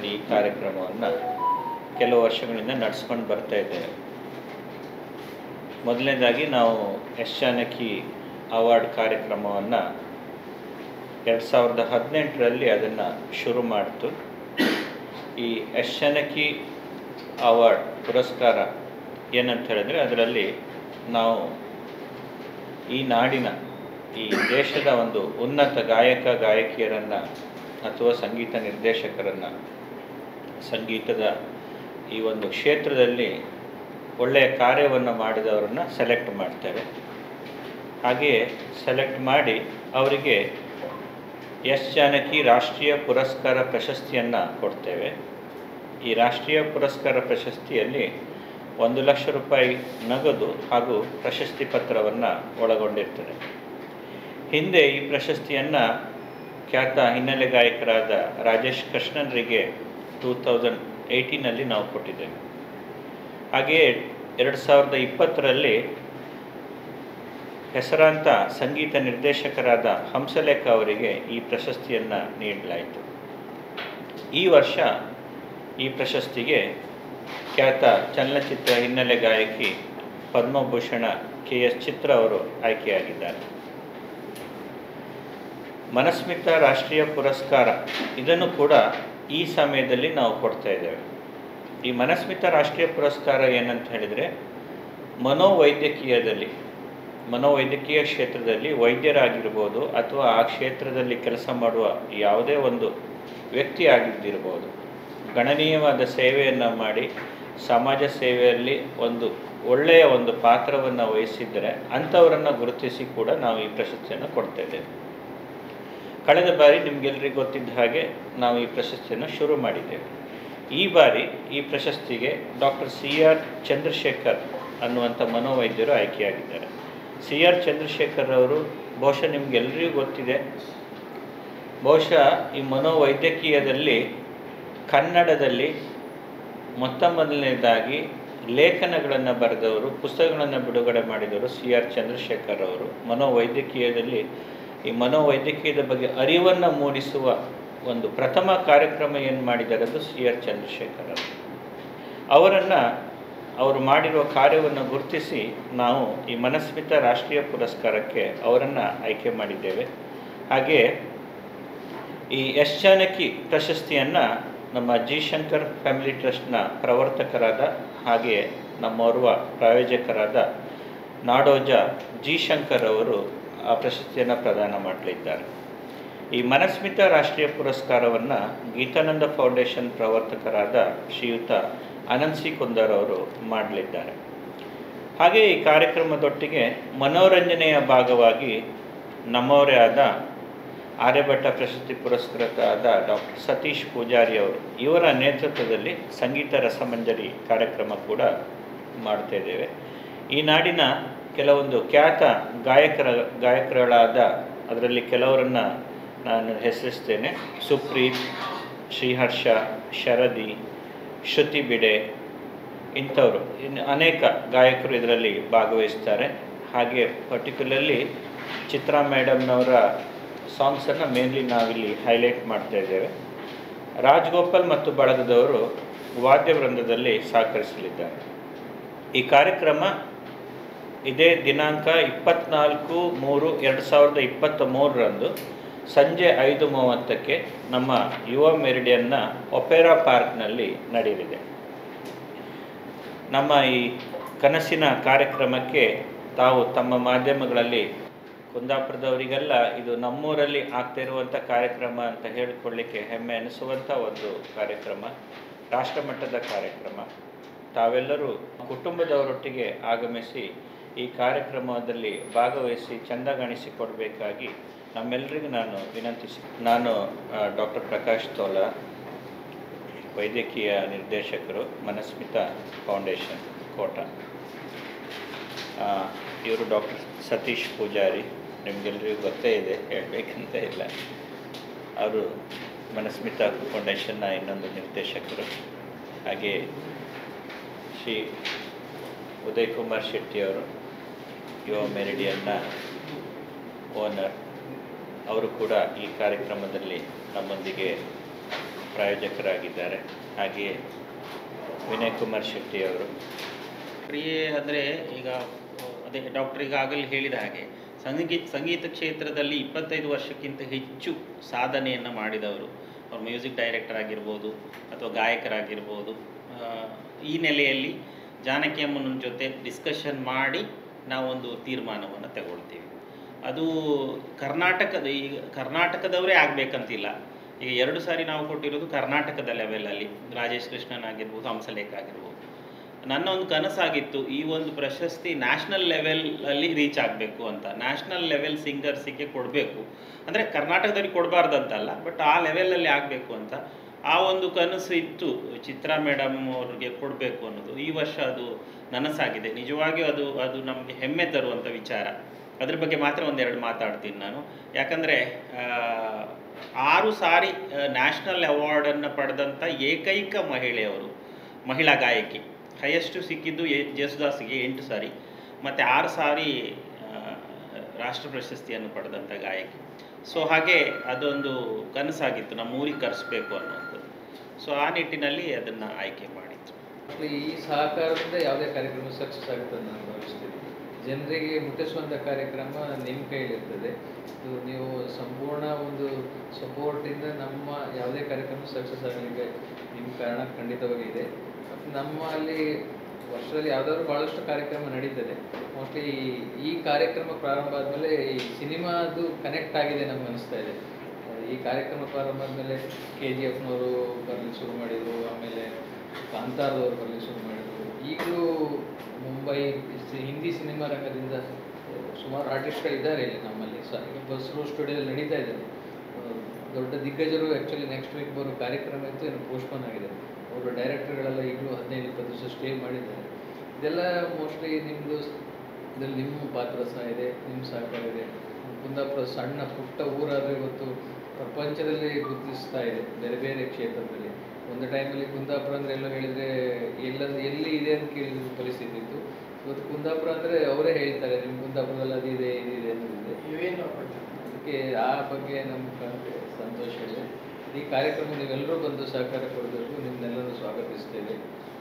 ಸಂಸ್ಥೆಯಲ್ಲಿ ಈ ಕಾರ್ಯಕ್ರಮವನ್ನು ಕೆಲವು ವರ್ಷಗಳಿಂದ ನಡೆಸ್ಕೊಂಡು ಬರ್ತಾ ಇದ್ದೇವೆ ಮೊದಲನೇದಾಗಿ ನಾವು ಎಸ್ ಜಾನಕಿ ಅವಾರ್ಡ್ ಕಾರ್ಯಕ್ರಮವನ್ನು ಎರಡು ಸಾವಿರದ ಹದಿನೆಂಟರಲ್ಲಿ ಅದನ್ನು ಶುರು ಮಾಡಿತು ಈ ಎಸ್ ಜಾನಕಿ ಅವಾರ್ಡ್ ಪುರಸ್ಕಾರ ಏನಂತ ಹೇಳಿದ್ರೆ ಅದರಲ್ಲಿ ನಾವು ಈ ನಾಡಿನ ಈ ದೇಶದ ಒಂದು ಉನ್ನತ ಗಾಯಕ ಗಾಯಕಿಯರನ್ನು ಅಥವಾ ಸಂಗೀತ ನಿರ್ದೇಶಕರನ್ನು ಸಂಗೀತದ ಈ ಒಂದು ಕ್ಷೇತ್ರದಲ್ಲಿ ಒಳ್ಳೆಯ ಕಾರ್ಯವನ್ನು ಮಾಡಿದವರನ್ನು ಸೆಲೆಕ್ಟ್ ಮಾಡ್ತೇವೆ ಹಾಗೆಯೇ ಸೆಲೆಕ್ಟ್ ಮಾಡಿ ಅವರಿಗೆ ಎಸ್ ಜಾನಕಿ ರಾಷ್ಟ್ರೀಯ ಪುರಸ್ಕಾರ ಪ್ರಶಸ್ತಿಯನ್ನು ಕೊಡ್ತೇವೆ ಈ ರಾಷ್ಟ್ರೀಯ ಪುರಸ್ಕಾರ ಪ್ರಶಸ್ತಿಯಲ್ಲಿ ಒಂದು ಲಕ್ಷ ರೂಪಾಯಿ ನಗದು ಹಾಗೂ ಪ್ರಶಸ್ತಿ ಪತ್ರವನ್ನು ಒಳಗೊಂಡಿರ್ತದೆ ಹಿಂದೆ ಈ ಪ್ರಶಸ್ತಿಯನ್ನು ಖ್ಯಾತ ಹಿನ್ನೆಲೆ ಗಾಯಕರಾದ ರಾಜೇಶ್ ಕೃಷ್ಣನ್ರಿಗೆ ಟೂ ತೌಸಂಡ್ ಏಯ್ಟೀನಲ್ಲಿ ನಾವು ಕೊಟ್ಟಿದ್ದೇವೆ ಹಾಗೆಯೇ ಎರಡು ಸಾವಿರದ ಇಪ್ಪತ್ತರಲ್ಲಿ ಹೆಸರಾಂತ ಸಂಗೀತ ನಿರ್ದೇಶಕರಾದ ಹಂಸಲೇಖ ಅವರಿಗೆ ಈ ಪ್ರಶಸ್ತಿಯನ್ನು ನೀಡಲಾಯಿತು ಈ ವರ್ಷ ಈ ಪ್ರಶಸ್ತಿಗೆ ಖ್ಯಾತ ಚಲನಚಿತ್ರ ಹಿನ್ನೆಲೆ ಗಾಯಕಿ ಪದ್ಮಭೂಷಣ ಕೆ ಎಸ್ ಚಿತ್ರ ಅವರು ಆಯ್ಕೆಯಾಗಿದ್ದಾರೆ ಮನಸ್ಮಿತ ರಾಷ್ಟ್ರೀಯ ಪುರಸ್ಕಾರ ಇದನ್ನು ಕೂಡ ಈ ಸಮಯದಲ್ಲಿ ನಾವು ಕೊಡ್ತಾ ಇದ್ದೇವೆ ಈ ಮನಸ್ಮಿತ ರಾಷ್ಟ್ರೀಯ ಪುರಸ್ಕಾರ ಏನಂತ ಹೇಳಿದರೆ ಮನೋವೈದ್ಯಕೀಯದಲ್ಲಿ ಮನೋವೈದ್ಯಕೀಯ ಕ್ಷೇತ್ರದಲ್ಲಿ ವೈದ್ಯರಾಗಿರ್ಬೋದು ಅಥವಾ ಆ ಕ್ಷೇತ್ರದಲ್ಲಿ ಕೆಲಸ ಮಾಡುವ ಯಾವುದೇ ಒಂದು ವ್ಯಕ್ತಿ ಆಗಿದ್ದಿರ್ಬೋದು ಗಣನೀಯವಾದ ಸೇವೆಯನ್ನು ಮಾಡಿ ಸಮಾಜ ಸೇವೆಯಲ್ಲಿ ಒಂದು ಒಳ್ಳೆಯ ಒಂದು ಪಾತ್ರವನ್ನು ವಹಿಸಿದ್ದರೆ ಅಂಥವರನ್ನು ಗುರುತಿಸಿ ಕೂಡ ನಾವು ಈ ಪ್ರಶಸ್ತಿಯನ್ನು ಕೊಡ್ತಾ ಇದ್ದೇವೆ ಕಳೆದ ಬಾರಿ ನಿಮಗೆಲ್ಲರಿಗೂ ಗೊತ್ತಿದ್ದ ಹಾಗೆ ನಾವು ಈ ಪ್ರಶಸ್ತಿಯನ್ನು ಶುರು ಮಾಡಿದ್ದೇವೆ ಈ ಬಾರಿ ಈ ಪ್ರಶಸ್ತಿಗೆ ಡಾಕ್ಟರ್ ಸಿ ಆರ್ ಚಂದ್ರಶೇಖರ್ ಅನ್ನುವಂಥ ಮನೋವೈದ್ಯರು ಆಯ್ಕೆಯಾಗಿದ್ದಾರೆ ಸಿ ಆರ್ ಚಂದ್ರಶೇಖರ್ ಅವರು ಬಹುಶಃ ನಿಮಗೆಲ್ಲರಿಗೂ ಗೊತ್ತಿದೆ ಬಹುಶಃ ಈ ಮನೋವೈದ್ಯಕೀಯದಲ್ಲಿ ಕನ್ನಡದಲ್ಲಿ ಮೊತ್ತ ಮೊದಲನೇದಾಗಿ ಲೇಖನಗಳನ್ನು ಬರೆದವರು ಪುಸ್ತಕಗಳನ್ನು ಬಿಡುಗಡೆ ಮಾಡಿದವರು ಸಿ ಆರ್ ಚಂದ್ರಶೇಖರ್ ಅವರು ಮನೋವೈದ್ಯಕೀಯದಲ್ಲಿ ಈ ಮನೋವೈದ್ಯಕೀಯದ ಬಗ್ಗೆ ಅರಿವನ್ನು ಮೂಡಿಸುವ ಒಂದು ಪ್ರಥಮ ಕಾರ್ಯಕ್ರಮ ಏನು ಮಾಡಿದ್ದಾರೆ ಅದು ಸಿ ಆರ್ ಚಂದ್ರಶೇಖರ್ ಅವರು ಅವರನ್ನು ಅವರು ಮಾಡಿರುವ ಕಾರ್ಯವನ್ನು ಗುರುತಿಸಿ ನಾವು ಈ ಮನಸ್ಮಿತ ರಾಷ್ಟ್ರೀಯ ಪುರಸ್ಕಾರಕ್ಕೆ ಅವರನ್ನು ಆಯ್ಕೆ ಮಾಡಿದ್ದೇವೆ ಹಾಗೆಯೇ ಈ ಯಶ್ ಜಾನಕಿ ಪ್ರಶಸ್ತಿಯನ್ನು ನಮ್ಮ ಜಿ ಶಂಕರ್ ಫ್ಯಾಮಿಲಿ ಟ್ರಸ್ಟ್ನ ಪ್ರವರ್ತಕರಾದ ಹಾಗೆಯೇ ನಮ್ಮೋರ್ವ ಪ್ರಾಯೋಜಕರಾದ ನಾಡೋಜ ಜಿ ಶಂಕರ್ ಅವರು ಆ ಪ್ರಶಸ್ತಿಯನ್ನು ಪ್ರದಾನ ಮಾಡಲಿದ್ದಾರೆ ಈ ಮನಸ್ಮಿತ ರಾಷ್ಟ್ರೀಯ ಪುರಸ್ಕಾರವನ್ನು ಗೀತಾನಂದ ಫೌಂಡೇಶನ್ ಪ್ರವರ್ತಕರಾದ ಶ್ರೀಯುತ ಅನಂತ್ ಸಿ ಕುಂದರ್ ಅವರು ಮಾಡಲಿದ್ದಾರೆ ಹಾಗೆ ಈ ಕಾರ್ಯಕ್ರಮದೊಟ್ಟಿಗೆ ಮನೋರಂಜನೆಯ ಭಾಗವಾಗಿ ನಮ್ಮವರೇ ಆದ ಆರ್ಯಭಟ್ಟ ಪ್ರಶಸ್ತಿ ಪುರಸ್ಕೃತ ಆದ ಡಾಕ್ಟರ್ ಸತೀಶ್ ಪೂಜಾರಿ ಅವರು ಇವರ ನೇತೃತ್ವದಲ್ಲಿ ಸಂಗೀತ ರಸಮಂಜರಿ ಕಾರ್ಯಕ್ರಮ ಕೂಡ ಮಾಡ್ತಾ ಇದ್ದೇವೆ ಈ ನಾಡಿನ ಕೆಲವೊಂದು ಖ್ಯಾತ ಗಾಯಕರ ಗಾಯಕರುಗಳಾದ ಅದರಲ್ಲಿ ಕೆಲವರನ್ನು ನಾನು ಹೆಸರಿಸ್ತೇನೆ ಸುಪ್ರೀತ್ ಶ್ರೀಹರ್ಷ ಶರದಿ ಶ್ರುತಿ ಬಿಡೆ ಇಂಥವರು ಇನ್ನು ಅನೇಕ ಗಾಯಕರು ಇದರಲ್ಲಿ ಭಾಗವಹಿಸ್ತಾರೆ ಹಾಗೆ ಪರ್ಟಿಕ್ಯುಲರ್ಲಿ ಚಿತ್ರಾ ಮೇಡಮ್ನವರ ಸಾಂಗ್ಸನ್ನು ಮೇನ್ಲಿ ನಾವಿಲ್ಲಿ ಹೈಲೈಟ್ ಮಾಡ್ತಾ ಇದ್ದೇವೆ ರಾಜ್ಗೋಪಾಲ್ ಮತ್ತು ಬಳಗದವರು ವಾದ್ಯ ವೃಂದದಲ್ಲಿ ಸಹಕರಿಸಲಿದ್ದಾರೆ ಈ ಕಾರ್ಯಕ್ರಮ ಇದೇ ದಿನಾಂಕ ಇಪ್ಪತ್ನಾಲ್ಕು ಮೂರು ಎರಡು ಸಾವಿರದ ಇಪ್ಪತ್ತ ಮೂರರಂದು ಸಂಜೆ ಐದು ಮೂವತ್ತಕ್ಕೆ ನಮ್ಮ ಯುವ ಮೆರಿಡಿಯನ್ನ ಒಪೆರಾ ಪಾರ್ಕ್ನಲ್ಲಿ ನಡೆಯಲಿದೆ ನಮ್ಮ ಈ ಕನಸಿನ ಕಾರ್ಯಕ್ರಮಕ್ಕೆ ತಾವು ತಮ್ಮ ಮಾಧ್ಯಮಗಳಲ್ಲಿ ಕುಂದಾಪುರದವರಿಗೆಲ್ಲ ಇದು ನಮ್ಮೂರಲ್ಲಿ ಆಗ್ತಾ ಇರುವಂಥ ಕಾರ್ಯಕ್ರಮ ಅಂತ ಹೇಳಿಕೊಳ್ಳಿಕ್ಕೆ ಹೆಮ್ಮೆ ಅನಿಸುವಂಥ ಒಂದು ಕಾರ್ಯಕ್ರಮ ರಾಷ್ಟ್ರಮಟ್ಟದ ಕಾರ್ಯಕ್ರಮ ತಾವೆಲ್ಲರೂ ಕುಟುಂಬದವರೊಟ್ಟಿಗೆ ಆಗಮಿಸಿ ಈ ಕಾರ್ಯಕ್ರಮದಲ್ಲಿ ಭಾಗವಹಿಸಿ ಚಂದಗಾಣಿಸಿಕೊಡಬೇಕಾಗಿ ನಮ್ಮೆಲ್ಲರಿಗೂ ನಾನು ವಿನಂತಿಸಿ ನಾನು ಡಾಕ್ಟರ್ ಪ್ರಕಾಶ್ ತೋಲ ವೈದ್ಯಕೀಯ ನಿರ್ದೇಶಕರು ಮನಸ್ಮಿತ ಫೌಂಡೇಶನ್ ಕೋಟ ಇವರು ಡಾಕ್ಟರ್ ಸತೀಶ್ ಪೂಜಾರಿ ನಿಮಗೆಲ್ಲರಿಗೂ ಗೊತ್ತೇ ಇದೆ ಹೇಳಬೇಕಂತ ಇಲ್ಲ ಅವರು ಮನಸ್ಮಿತ ಫೌಂಡೇಶನ್ನ ಇನ್ನೊಂದು ನಿರ್ದೇಶಕರು ಹಾಗೆ ಶ್ರೀ ಉದಯ್ ಕುಮಾರ್ ಶೆಟ್ಟಿಯವರು ಯುವ ಮೆರಿಡಿಯನ್ನ ಓನರ್ ಅವರು ಕೂಡ ಈ ಕಾರ್ಯಕ್ರಮದಲ್ಲಿ ನಮ್ಮೊಂದಿಗೆ ಪ್ರಾಯೋಜಕರಾಗಿದ್ದಾರೆ ಹಾಗೆಯೇ ವಿನಯ್ ಕುಮಾರ್ ಶೆಟ್ಟಿ ಅವರು ಕ್ರಿಯೆ ಅಂದರೆ ಈಗ ಅದೇ ಡಾಕ್ಟರ್ ಈಗಾಗಲೇ ಹೇಳಿದ ಹಾಗೆ ಸಂಗೀತ ಸಂಗೀತ ಕ್ಷೇತ್ರದಲ್ಲಿ ಇಪ್ಪತ್ತೈದು ವರ್ಷಕ್ಕಿಂತ ಹೆಚ್ಚು ಸಾಧನೆಯನ್ನು ಮಾಡಿದವರು ಅವ್ರು ಮ್ಯೂಸಿಕ್ ಡೈರೆಕ್ಟರ್ ಆಗಿರ್ಬೋದು ಅಥವಾ ಗಾಯಕರಾಗಿರ್ಬೋದು ಆ, ಈ ನೆಲೆಯಲ್ಲಿ ಜಾನಕಿ ಅಮ್ಮನ ಜೊತೆ ಡಿಸ್ಕಷನ್ ಮಾಡಿ ನಾವೊಂದು ತೀರ್ಮಾನವನ್ನು ತಗೊಳ್ತೀವಿ ಅದು ಕರ್ನಾಟಕದ ಈಗ ಕರ್ನಾಟಕದವರೇ ಆಗಬೇಕಂತಿಲ್ಲ ಈಗ ಎರಡು ಸಾರಿ ನಾವು ಕೊಟ್ಟಿರೋದು ಕರ್ನಾಟಕದ ಲೆವೆಲಲ್ಲಿ ರಾಜೇಶ್ ಕೃಷ್ಣನ್ ಆಗಿರ್ಬೋದು ಹಂಸಲೇಖ ಆಗಿರ್ಬೋದು ನನ್ನ ಒಂದು ಕನಸಾಗಿತ್ತು ಈ ಒಂದು ಪ್ರಶಸ್ತಿ ನ್ಯಾಷನಲ್ ಲೆವೆಲಲ್ಲಿ ರೀಚ್ ಆಗಬೇಕು ಅಂತ ನ್ಯಾಷನಲ್ ಲೆವೆಲ್ ಸಿಂಗರ್ಸಿಗೆ ಕೊಡಬೇಕು ಅಂದರೆ ಕರ್ನಾಟಕದಲ್ಲಿ ಕೊಡಬಾರ್ದಂತಲ್ಲ ಬಟ್ ಆ ಲೆವೆಲಲ್ಲಿ ಆಗಬೇಕು ಅಂತ ಆ ಒಂದು ಕನಸು ಇತ್ತು ಚಿತ್ರಾ ಮೇಡಮ್ ಅವ್ರಿಗೆ ಕೊಡಬೇಕು ಅನ್ನೋದು ಈ ವರ್ಷ ಅದು ನನಸಾಗಿದೆ ನಿಜವಾಗಿಯೂ ಅದು ಅದು ನಮಗೆ ಹೆಮ್ಮೆ ತರುವಂಥ ವಿಚಾರ ಅದ್ರ ಬಗ್ಗೆ ಮಾತ್ರ ಒಂದೆರಡು ಮಾತಾಡ್ತೀನಿ ನಾನು ಯಾಕಂದರೆ ಆರು ಸಾರಿ ನ್ಯಾಷನಲ್ ಅವಾರ್ಡನ್ನು ಪಡೆದಂಥ ಏಕೈಕ ಮಹಿಳೆಯವರು ಮಹಿಳಾ ಗಾಯಕಿ ಹೈಯೆಸ್ಟು ಸಿಕ್ಕಿದ್ದು ಎ ಜೇಸುದಾಸ್ಗೆ ಎಂಟು ಸಾರಿ ಮತ್ತು ಆರು ಸಾರಿ ಆ, ರಾಷ್ಟ್ರ ಪ್ರಶಸ್ತಿಯನ್ನು ಪಡೆದಂಥ ಗಾಯಕಿ ಸೊ ಹಾಗೆ ಅದೊಂದು ಕನಸಾಗಿತ್ತು ನಮ್ಮ ಊರಿಗೆ ಕರೆಸ್ಬೇಕು ಅನ್ನೋದು ಸೊ ಆ ನಿಟ್ಟಿನಲ್ಲಿ ಅದನ್ನು ಆಯ್ಕೆ ಮಾಡಿತ್ತು ಮಕ್ಕಳು ಈ ಸಹಕಾರದಿಂದ ಯಾವುದೇ ಕಾರ್ಯಕ್ರಮ ಸಕ್ಸಸ್ ಆಗುತ್ತೆ ಅಂತ ನಾನು ಭಾವಿಸ್ತೀನಿ ಜನರಿಗೆ ಮುಟ್ಟಿಸುವಂಥ ಕಾರ್ಯಕ್ರಮ ನಿಮ್ಮ ಕೈಲಿರ್ತದೆ ಇದು ನೀವು ಸಂಪೂರ್ಣ ಒಂದು ಸಪೋರ್ಟಿಂದ ನಮ್ಮ ಯಾವುದೇ ಕಾರ್ಯಕ್ರಮ ಸಕ್ಸಸ್ ಆಗಲಿಕ್ಕೆ ನಿಮ್ಮ ಕಾರಣ ಖಂಡಿತವಾಗಿ ಇದೆ ಮತ್ತು ನಮ್ಮಲ್ಲಿ ವರ್ಷದಲ್ಲಿ ಯಾವುದಾದ್ರು ಭಾಳಷ್ಟು ಕಾರ್ಯಕ್ರಮ ನಡೀತದೆ ಮೋಸ್ಟ್ಲಿ ಈ ಕಾರ್ಯಕ್ರಮ ಪ್ರಾರಂಭ ಆದಮೇಲೆ ಈ ಸಿನಿಮಾದು ಕನೆಕ್ಟ್ ಆಗಿದೆ ನಮ್ಗೆ ಅನಿಸ್ತಾ ಇದೆ ಈ ಕಾರ್ಯಕ್ರಮ ಪ್ರಾರಂಭ ಆದಮೇಲೆ ಕೆ ಜಿ ಎಫ್ನವರು ಬರಲಿಕ್ಕೆ ಶುರು ಮಾಡಿದರು ಆಮೇಲೆ ಕಾಂತಾರದವರು ಬರಲಿಕ್ಕೆ ಶುರು ಮಾಡಿದರು ಈಗಲೂ ಮುಂಬೈ ಸಿ- ಹಿಂದಿ ಸಿನಿಮಾ ರಂಗದಿಂದ ಸುಮಾರು ಆರ್ಟಿಸ್ಟ್ಗಳಿದ್ದಾರೆ ಇಲ್ಲಿ ನಮ್ಮಲ್ಲಿ ಸ ಈಗ ಬಸ್ರು ಸ್ಟುಡಿಯೋದಲ್ಲಿ ನಡೀತಾ ಇದೆ ಆ, ದೊಡ್ಡ ದಿಗ್ಗಜರು ಆ್ಯಕ್ಚುಲಿ ನೆಕ್ಸ್ಟ್ ವೀಕ್ ಬರೋ ಕಾರ್ಯಕ್ರಮ ಇತ್ತು ಏನು ಪೋಸ್ಟ್ಪೋನ್ ಆಗಿದೆ ಅವರು ಡೈರೆಕ್ಟರ್ಗಳೆಲ್ಲ ಈಗಲೂ ಹದಿನೈದು ಇಪ್ಪತ್ತು ದಿವಸ ಸ್ಟೇ ಮಾಡಿದ್ದಾರೆ ಇದೆಲ್ಲ ಮೋಸ್ಟ್ಲಿ ನಿಮ್ಮದು ಇದರಲ್ಲಿ ನಿಮ್ಮ ಪಾತ್ರ ಸಹ ಇದೆ ನಿಮ್ಮ ಸಹಕಾರ ಇದೆ ಕುಂದಾಪುರ ಸಣ್ಣ ಪುಟ್ಟ ಊರಾದರೆ ಇವತ್ತು ಪ್ರಪಂಚದಲ್ಲಿ ಗುರುತಿಸ್ತಾ ಇದೆ ಬೇರೆ ಬೇರೆ ಕ್ಷೇತ್ರದಲ್ಲಿ ಒಂದು ಟೈಮಲ್ಲಿ ಕುಂದಾಪುರ ಅಂದರೆ ಎಲ್ಲೋ ಹೇಳಿದರೆ ಎಲ್ಲ ಎಲ್ಲಿ ಇದೆ ಅಂತ ಕೇಳಿದ ಪರಿಸ್ಥಿತಿ ಇತ್ತು ಇವತ್ತು ಕುಂದಾಪುರ ಅಂದರೆ ಅವರೇ ಹೇಳ್ತಾರೆ ನಿಮ್ಮ ಕುಂದಾಪುರದಲ್ಲಿ ಅದಿದೆ ಇದಿದೆ ಅನ್ನೋದಿದೆ ಅದಕ್ಕೆ ಆ ಬಗ್ಗೆ ನಮ್ಗೆ ಸಂತೋಷ ಇದೆ ಈ ಕಾರ್ಯಕ್ರಮ ನೀವೆಲ್ಲರೂ ಬಂದು ಸಹಕಾರ ಕೊಡಬೇಕು ನಿಮ್ಮನ್ನೆಲ್ಲರೂ ಸ್ವಾಗತಿಸ್ತೇವೆ